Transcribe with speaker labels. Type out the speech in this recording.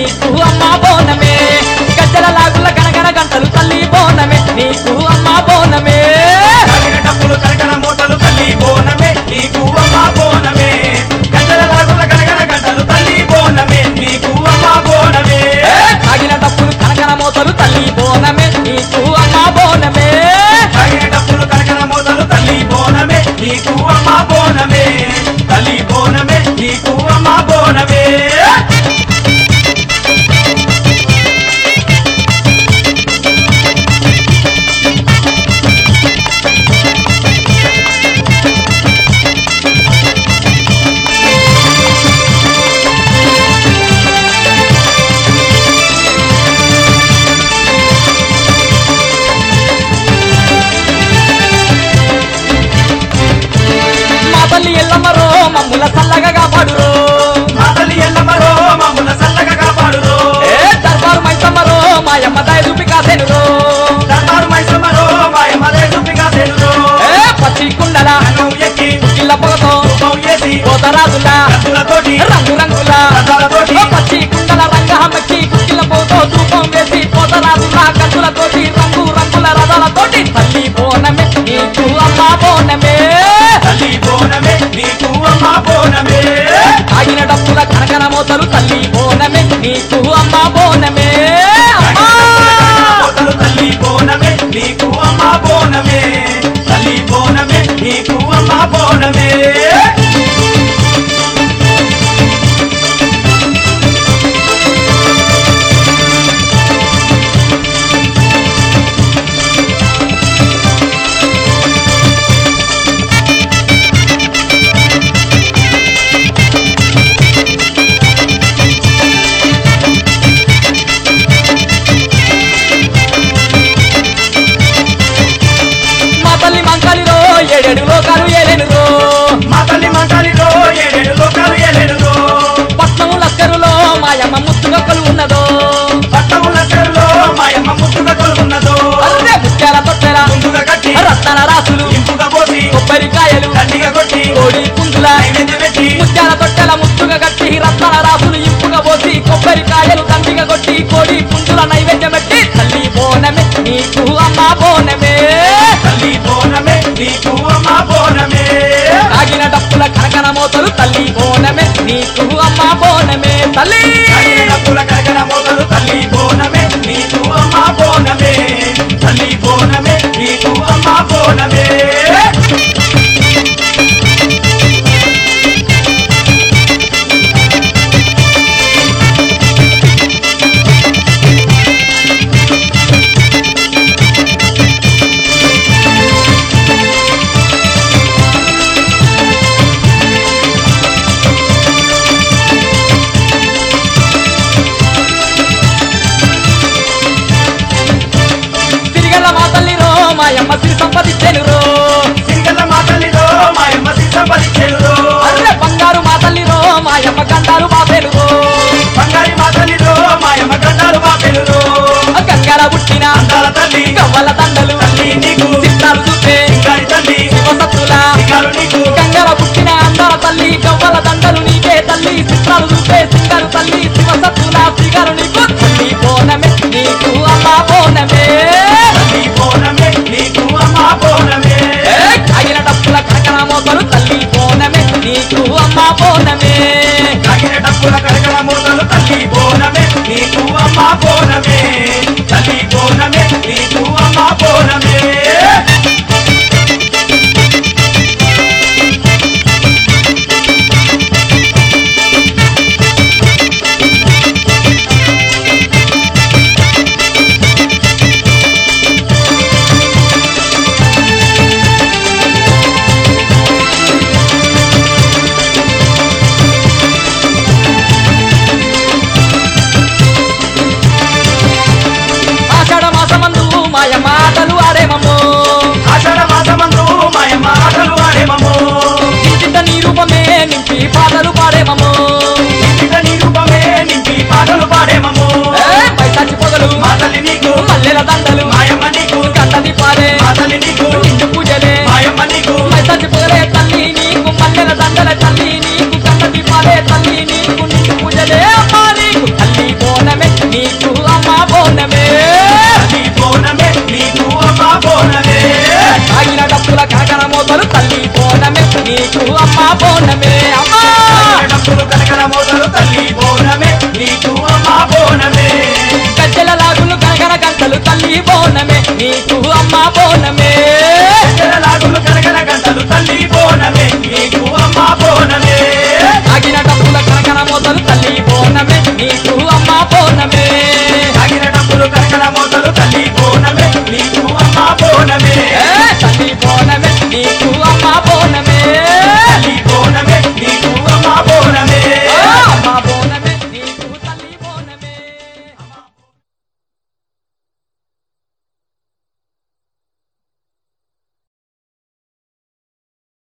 Speaker 1: నీకు అమ్మ బోనమే గజ్జల లాగుల గనగన గంటలు తల్లి బోనమే నీకు అమ్మ బోనమే
Speaker 2: తాగిన డప్పులు కనకన మూటలు తల్లి బోనమే నీకు అమ్మ బోనమే గంటల లాగుల గనగన గంటలు తల్లి బోనమే నీకు అమ్మ బోనమే
Speaker 1: తాగిన డప్పులు కనకన మోతలు తల్లి బోనమే నీకు అమ్మ బోనమే
Speaker 2: తాగిన డప్పులు కనకన మూటలు తల్లి బోనమే నీకు అమ్మ బోనమే తల్లి బోనమే నీకు అమ్మ బోనమే
Speaker 1: మా తల్లి ఎల్లమ్మరో మమ్ముల చల్లగా కాపాడురో
Speaker 2: మా తల్లి ఎల్లమ్మరో మమ్ముల చల్లగా కాపాడురో
Speaker 1: ఏ దర్బారు మైసమ్మరో మాయమ్మ దయ చూపి కాసేనురో
Speaker 2: దర్బారు మైసమ్మరో మాయమ్మ దేశుపిగా తెలురో
Speaker 1: ఏ పచ్చి కుండల
Speaker 2: రంగం ఎక్కి
Speaker 1: కిల్ల పొగతో
Speaker 2: రూపం చేసి
Speaker 1: పోతరాజులా
Speaker 2: కత్తులతోటి
Speaker 1: రంగు రంగుల
Speaker 2: రథాలతోటి
Speaker 1: పచ్చి కుండల రంగహమ్మకి కుక్కిల పోతో ధూపం వేసి పోతరాజులా కత్తులతోటి రంగు రంగుల రథాలతోటి తల్లి బోనమే నీకు అమ్మ బోనమే
Speaker 2: తల్లి బోనమే నీకు అమ్మ బోనమే
Speaker 1: ఆగిన డప్పుల కనకన మోతలు తల్లి బోనమే నీకు అమ్మ బోనమే అమ్మా!
Speaker 2: కోతలు తల్లి బోనమే నీకు అమ్మ బోనమే తల్లి బోనమే నీకు అమ్మ బోనమే
Speaker 1: మా తల్లి మంకాలిలో ఏడేడు లోకాలు ఏలేనురో
Speaker 2: మా తల్లి మంటాలిలో ఏడేడు లోకాలు ఏలేడులో
Speaker 1: పట్నం లక్కరులో మాయమ్మ ముత్తుగక్కలు ఉన్నదో
Speaker 2: పట్టముల చెరులో మాయమ్మ ముట్టుగా కొలుకున్నదో
Speaker 1: అర్రే ముత్యాల తొట్టెల
Speaker 2: ముందుగా కట్టి
Speaker 1: రత్నాల రాసులు
Speaker 2: ఇంపుగా పోసి
Speaker 1: కొబ్బరికాయలు
Speaker 2: దండిగా కొట్టి
Speaker 1: కోడి పుంజుల
Speaker 2: నైవేద్యం పెట్టి
Speaker 1: ముత్యాల తొట్టెల ముత్తుగా కట్టి రత్నాల రాసులు ఇంపుగా పోసి కొబ్బరికాయలు తండ్రిగా కొట్టి కోడి పుంజుల నైవేద్యం పెట్టి తల్లి బోనమే నీకు అమ్మ బోనమే
Speaker 2: తల్లి బోనమే నీకు అమ్మ బోనమే
Speaker 1: తాగిన డప్పుల కనకన మోతలు తల్లి బోనమే నీకు అమ్మ బోనమే తల్లి
Speaker 2: డబ్బుల కరకన మోదలు తల్లి బోనమే నీకు అమ్మ బోనమే తల్లి బోనమే నీకు అమ్మ బోనమే
Speaker 1: తిరిగల మా తల్లిరో మాయమ్మ సిరి సంపదించెనురో
Speaker 2: సింగల్ల మా తల్లిలో మాయమ్మ సిద్ధపరిచెలురో
Speaker 1: అర్రె బంగారు మా తల్లిరో మాయమ్మ గండాలు బాపెలురో
Speaker 2: బంగారి మా తల్లిలో మాయమ్మ గండాలు మా పెలురో
Speaker 1: గంగల పుట్టిన
Speaker 2: అందాల తల్లి
Speaker 1: గవ్వల దండలు
Speaker 2: తల్లి నీకు
Speaker 1: చిత్రాలు చూపే
Speaker 2: సింగారి తల్లి
Speaker 1: శివసత్తుల
Speaker 2: సింగారు నీకు
Speaker 1: గంగల పుట్టిన అందాల తల్లి గవ్వల దండలు నీకే తల్లి చిత్రాలు చూపే సింగారు తల్లి శివసత్తుల శ్రీగారు నీకు తల్లి బోనమే నీకు అమ్మ బోనమే
Speaker 2: తల్లి బోనమే నీకు అమ్మ బోనమే
Speaker 1: ఏ, కాగిన డప్పుల కనకన మోతలు తల్లి బోనమే నీకు అమ్మ బోనమే
Speaker 2: తగిన డబ్బుల కరకన మూతలు తల్లి బోనమే నీకు అమ్మ బోనమే తల్లి బోనమే నీకు అమ్మ బోనమే
Speaker 1: ఆషాఢ మాసమందు మాయ మాటలు ఆడేమమ్మో
Speaker 2: ఆషాఢ మాసమందు మాయమ్మ ఆటలు ఆడేమము
Speaker 1: ఇంటింట నీ రూపమే నింపి పాటలు పాడేమమ్మో
Speaker 2: ఇంటిక నీ రూపమే నింపి పాటలు పాడేమము
Speaker 1: ఏ, పైసాచి పొగలు
Speaker 2: మా తల్లి నీకు
Speaker 1: మల్లెల దండలు
Speaker 2: మాయమ్మ నీకు
Speaker 1: గంటది పాడే
Speaker 2: మా తల్లి నీకు
Speaker 1: నిండు పూజలే
Speaker 2: మాయమ్మ నీకు
Speaker 1: పైసాచి పొగలే తల్లి నీకు మల్లెల దండల తల్లి నీకు గంటది పాడే తల్లి నీకు నిండు పూజలే అమ్మా నీకు తల్లి బోన బోనమే అమ్మా
Speaker 2: డప్పులు కనకన మోతలు తల్లి బోనమే నీకు అమ్మా బోనమే
Speaker 1: గజ్జల లాగులు గనగన గంటలు తల్లి బోనమే నీకు అమ్మ బోనమే
Speaker 2: లాగులు కనకన గంటలు తల్లి బోనమే నీకు అమ్మా బోనమే
Speaker 1: ఆగిన డప్పుల కనకన మోతలు తల్లి బోనమే నీకు అమ్మ బోనమే
Speaker 2: తగిన డప్పులు కనకన మోతలు తల్లి బోనమే నీకు అమ్మా బోనమే
Speaker 1: ఏ తల్లి బోనమే నీకు అమ్మ బోనమే
Speaker 2: తల్లి